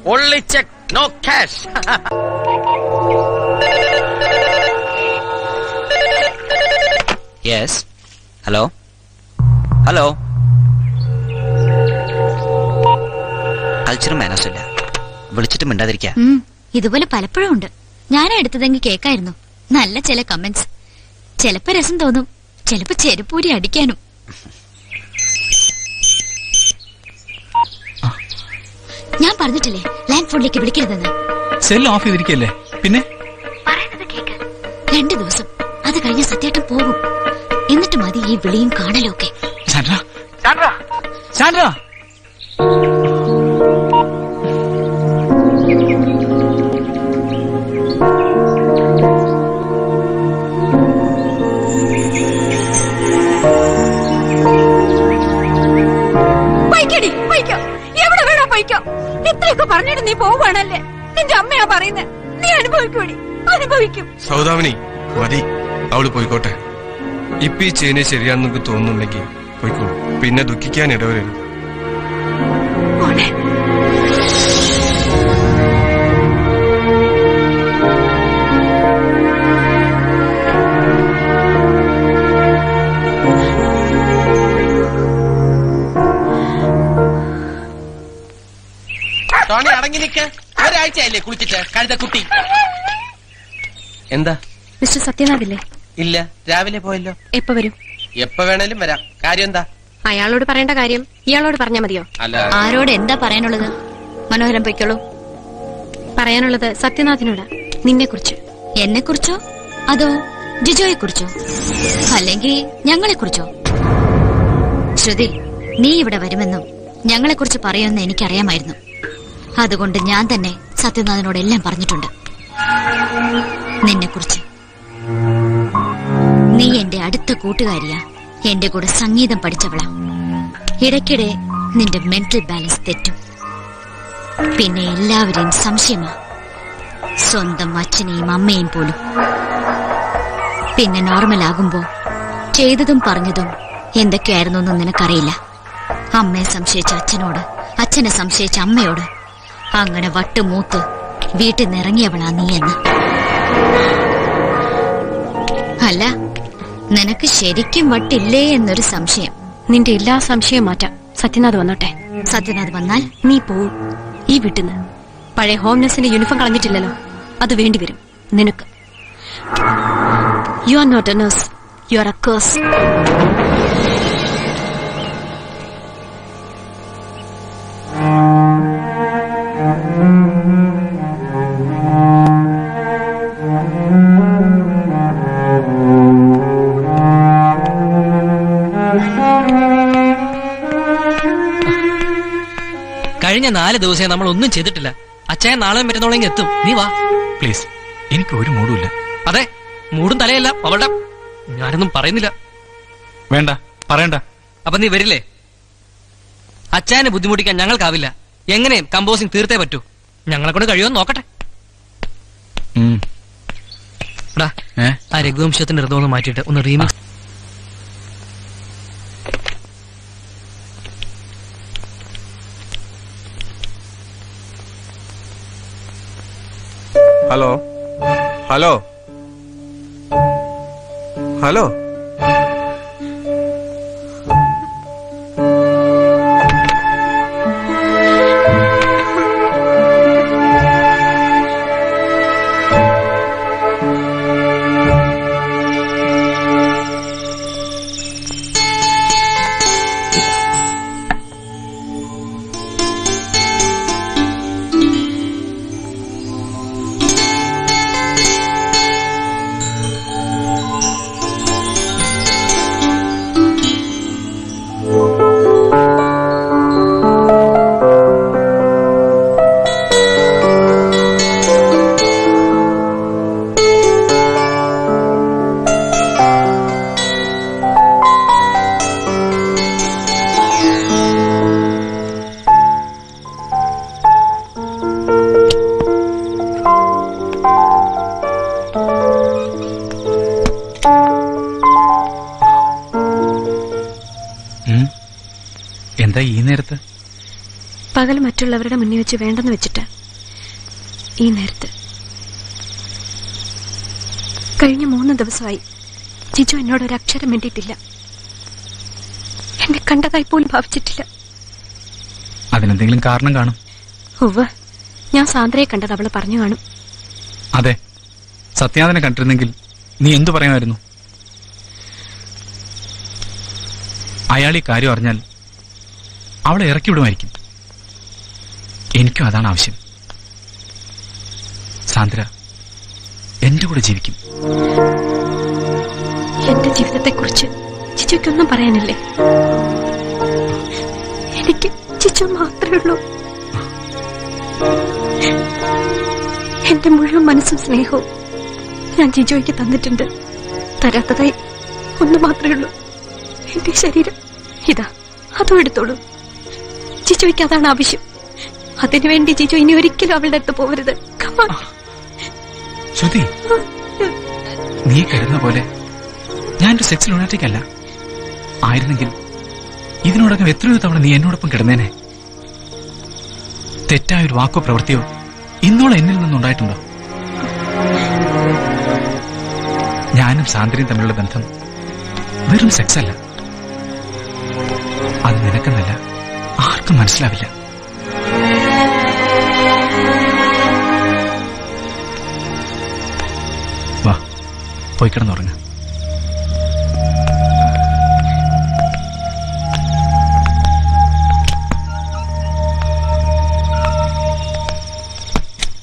Only check no cash yes hello hello culture manners ഇല്ല വിളിച്ചിട്ട് മിണ്ടാതിരിക്കുക ഉം, ഇതുപോലെ പലപ്പോഴും ഉണ്ട് ഞാനാ എടുത്തതെങ്കിൽ കേക്കായിരുന്നു നല്ല ചില കമന്റ്സ് ചിലപ്പോ രസം തോന്നും ചിലപ്പോ ചെരുപ്പൂരി അടിക്കാനും ഞാൻ പറഞ്ഞിട്ടില്ലേ ലാൻഡ് ഫോണിലേക്ക് വിളിക്കരുതെന്ന് സെൽ ഓഫ് ചെയ്തിരിക്കല്ലേ പിന്നെ രണ്ടു ദിവസം അത് കഴിഞ്ഞ സത്യായിട്ടും പോകും എന്നിട്ട് മതി ഈ വിളിയും കാണലും ഒക്കെ സാൻഡ്ര സാൻഡ്ര പൊയ്ക്കടി പൊയ്ക്കോ എവിടെ വേണോ പൊയ്ക്കോ ഇത്രയൊക്കെ പറഞ്ഞിട്ട് നീ പോവാണല്ലേ നിന്റെ അമ്മയാ പറയുന്നത് നീ അനുഭവിക്കൂടി അനുഭവിക്കും സൗദാമിനി മതി അവള് പോയിക്കോട്ടെ ഇപ്പൊ ഈ ചെയ്യുന്നത് ശരിയാണെന്ന് നമുക്ക് തോന്നുന്നുണ്ടെങ്കിൽ പോയിക്കോളൂ പിന്നെ ദുഃഖിക്കാൻ ഇടവരുന്നു മോനെ ടോണി അടങ്ങി നിക്ക് ഒരാഴ്ചയല്ലേ കുളിച്ചിട്ട് കഴുതക്കുട്ടി എന്താ മിസ്റ്റർ സത്യനാഥില്ലേ ഇല്ല രാവിലെ പോയല്ലോ എപ്പോ വരും എപ്പോ വേണേലും വരാം കാര്യം എന്താ അയാളോട് പറയേണ്ട കാര്യം ഇയാളോട് പറഞ്ഞാ മതിയോ അല്ല ആരോട് എന്താ പറയാനുള്ളത് മനോഹരം പൊയ്ക്കോളൂ പറയാനുള്ളത് സത്യനാഥിനോട് നിന്നെ കുറിച്ച് എന്നെ കുറിച്ചോ അതോ ജിജോയെ കുറിച്ചോ അല്ലെങ്കിൽ ഞങ്ങളെ കുറിച്ചോ ശ്രുതി നീ ഇവിടെ വരുമെന്നും ഞങ്ങളെ കുറിച്ച് പറയുമെന്ന് എനിക്കറിയാമായിരുന്നു അതുകൊണ്ട് ഞാൻ തന്നെ സത്യനാഥനോട് എല്ലാം പറഞ്ഞിട്ടുണ്ട് നിന്നെ കുറിച്ച് നീ എന്റെ അടുത്ത കൂട്ടുകാരിയാ എന്റെ കൂടെ സംഗീതം പഠിച്ചവളാ ഇടയ്ക്കിടെ നിന്റെ മെന്റൽ ബാലൻസ് തെറ്റും പിന്നെ എല്ലാവരെയും സംശയമാ സ്വന്തം അച്ഛനെയും അമ്മയെയും പോലും പിന്നെ നോർമൽ ആകുമ്പോ ചെയ്തതും പറഞ്ഞതും എന്തൊക്കെയായിരുന്നു എന്ന് നിനക്കറിയില്ല അമ്മയെ സംശയിച്ച അച്ഛനോട് അച്ഛനെ സംശയിച്ച അമ്മയോട് അങ്ങനെ വട്ടുമൂത്ത് വീട്ടിൽ നിന്ന് ഇറങ്ങിയവളാ നീ എന്ന് അല്ല നിനക്ക് ശരിക്കും വട്ടില്ലേ എന്നൊരു സംശയം നിന്റെ എല്ലാ സംശയവും മാറ്റാം സത്യനാഥ് വന്നോട്ടെ സത്യനാഥ് വന്നാൽ നീ പോവും ഈ വീട്ടിന്ന് പഴയ ഹോം നഴ്സിന്റെ യൂണിഫോം കളഞ്ഞിട്ടില്ലല്ലോ അത് വേണ്ടിവരും നിനക്ക് you are not a nurse you are a curse കഴിഞ്ഞ നാല് ദിവസമായി നമ്മൾ ഒന്നും ചെയ്തിട്ടില്ല അച്ഛൻ നാളെ മറ്റന്നോളെങ്കിൽ എത്തും നീ വാ പ്ലീസ് എനിക്ക് ഒരു മൂടുമില്ല അതെ മൂടും തലയല്ല അവളുടെ ഞാനൊന്നും പറയുന്നില്ല വേണ്ട പറയണ്ട അപ്പൊ നീ വരില്ലേ അച്ഛനെ ബുദ്ധിമുട്ടിക്കാൻ ഞങ്ങൾക്കാവില്ല എങ്ങനെയും കമ്പോസിങ് തീർത്തേ പറ്റൂ ഞങ്ങളെ കൊണ്ട് കഴിയുമെന്ന് നോക്കട്ടെ ഉം. എടാ ഏ? ആ രഘുവംശത്തിന്റെ ഋതം ഒന്ന് മാറ്റിയിട്ട് ഒന്ന് റീമിക്സ് ഹലോ ഹലോ ഹലോ പകൽ മറ്റുള്ളവരുടെ മുന്നിൽ വെച്ച് വേണ്ടെന്ന് വെച്ചിട്ട് ഈ നേരത്ത് കഴിഞ്ഞ മൂന്ന് ദിവസമായി ജിജു എന്നോട് ഒരു അക്ഷരം വേണ്ടിയിട്ടില്ല എന്നെ കണ്ടതായി പോലും ഭാവിച്ചിട്ടില്ല അതിനെന്തെങ്കിലും കാരണം കാണും ഉവ്വ് ഞാൻ സാന്ദ്രയെ കണ്ടത് അവള് പറഞ്ഞു കാണും അതെ സത്യാതനെ കണ്ടിരുന്നെങ്കിൽ നീ എന്തു പറയുമായിരുന്നു അയാൾ ഈ കാര്യം അറിഞ്ഞാൽ അവളെ ഇറക്കി വിടുമായിരിക്കും എനിക്കും അതാണ് ആവശ്യം സാന്ദ്ര എന്റെ കൂടെ ജീവിക്കും എന്റെ ജീവിതത്തെക്കുറിച്ച് ചിച്ചുയ്ക്കൊന്നും പറയാനില്ലേ എനിക്ക് ചിച്ചു മാത്രമേ ഉള്ളൂ എന്റെ മുഴുവൻ മനസ്സും സ്നേഹവും ഞാൻ ജിജോയ്ക്ക് തന്നിട്ടുണ്ട് തരാത്തതായി ഒന്ന് മാത്രമേ ഉള്ളൂ എന്റെ ശരീരം ഇതാ അതും എടുത്തോളൂ ജിജോയ്ക്ക് അതാണ് ആവശ്യം അതിനുവേണ്ടി ജിജോ ഇനി ഒരിക്കലും അവളുടെ അടുത്ത് പോകരുത് കമാ ശ്രുതി നീ കരുതുന്ന പോലെ ഞാനൊരു സെക്സ് ലൂണാറ്റിക് അല്ല ആയിരുന്നെങ്കിൽ ഇതിനോടകം എത്രയോ തവണ നീ എന്നോടൊപ്പം കിടന്നേനെ തെറ്റായ ഒരു വാക്കോ പ്രവൃത്തിയോ ഇന്നോളം എന്നിൽ നിന്നുണ്ടായിട്ടുണ്ടോ ഞാനും സാന്ദ്രയും തമ്മിലുള്ള ബന്ധം വെറും സെക്സ് അല്ല അത് നിനക്കെന്നല്ല ആർക്കും മനസ്സിലാവില്ല വാ പോയി കിടന്നുറങ്ങ